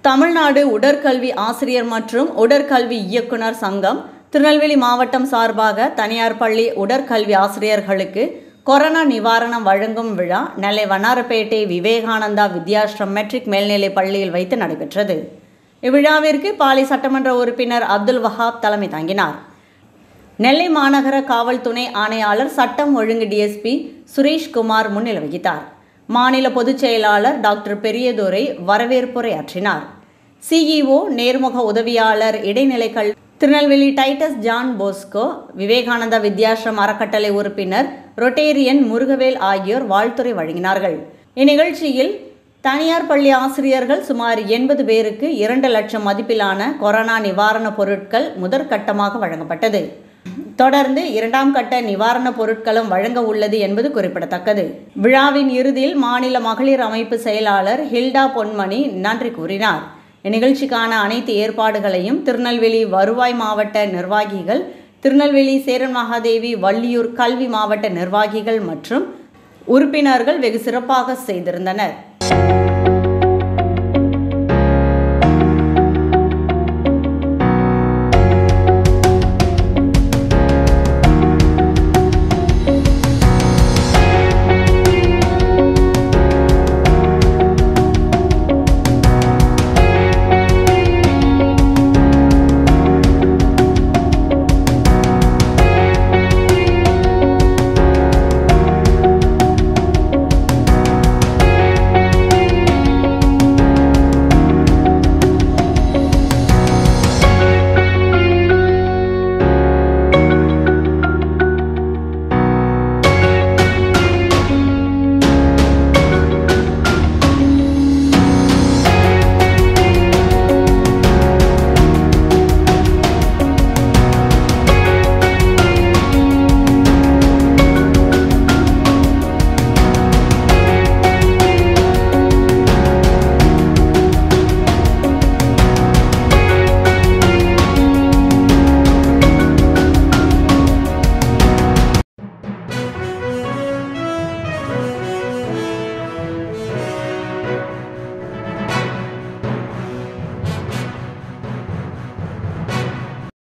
தமிழ்நாடு உடற்கல்வி ஆசிரியர் மற்றும் உடற்கல்வி இயக்குனர் சங்கம் திருநெல்வேலி மாவட்டம் சார்பாக தனியார் பள்ளி உடற்கல்வி ஆசிரியர்களுக்கு கொரோனா நிவாரணம் வழங்கும் விழா நெல்லை வண்ணாரப்பேட்டை விவேகானந்தா வித்யாஸ்ரம் மெட்ரிக் மேல்நிலைப் பள்ளியில் வைத்து நடைபெற்றது இவ்விழாவிற்கு பாலி சட்டமன்ற உறுப்பினர் அப்துல் வஹாப் தலைமை தாங்கினார் நெல்லை மாநகர காவல் துணை ஆணையாளர் சட்டம் ஒழுங்கு டிஎஸ்பி சுரேஷ்குமார் முன்னிலை வகித்தார் மாநில பொதுச் செயலாளர் டாக்டர் பெரியதுரை வரவேற்புரையாற்றினார் சிஇஓ நேர்முக உதவியாளர் இடைநிலைக்கல் Tirunelveli Titus John Bosco Vivekananda Vidyashram அறக்கட்டளை உறுப்பினர் ரொட்டேரியன் முருகவேல் ஆகியோர் வாழ்த்துரை வழங்கினார்கள் இந்நிகழ்ச்சியில் தனியார் பள்ளி ஆசிரியர்கள் சுமார் எண்பது பேருக்கு இரண்டு லட்சம் மதிப்பிலான கொரோனா நிவாரணப் பொருட்கள் முதற்கட்டமாக வழங்கப்பட்டது தொடர்ந்து இரண்டாம் கட்ட நிவாரணப் பொருட்களும் வழங்க உள்ளது என்பது குறிப்பிடத்தக்கது விழாவின் இறுதியில் மாநில மகளிர் அமைப்பு செயலாளர் ஹில்டா பொன்மணி நன்றி கூறினார் இந்நிகழ்ச்சிக்கான அனைத்து ஏற்பாடுகளையும் திருநெல்வேலி வருவாய் மாவட்ட நிர்வாகிகள் திருநெல்வேலி சேரன் மகாதேவி வள்ளியூர் கல்வி மாவட்ட நிர்வாகிகள் மற்றும் உறுப்பினர்கள் வெகு சிறப்பாக செய்திருந்தனர்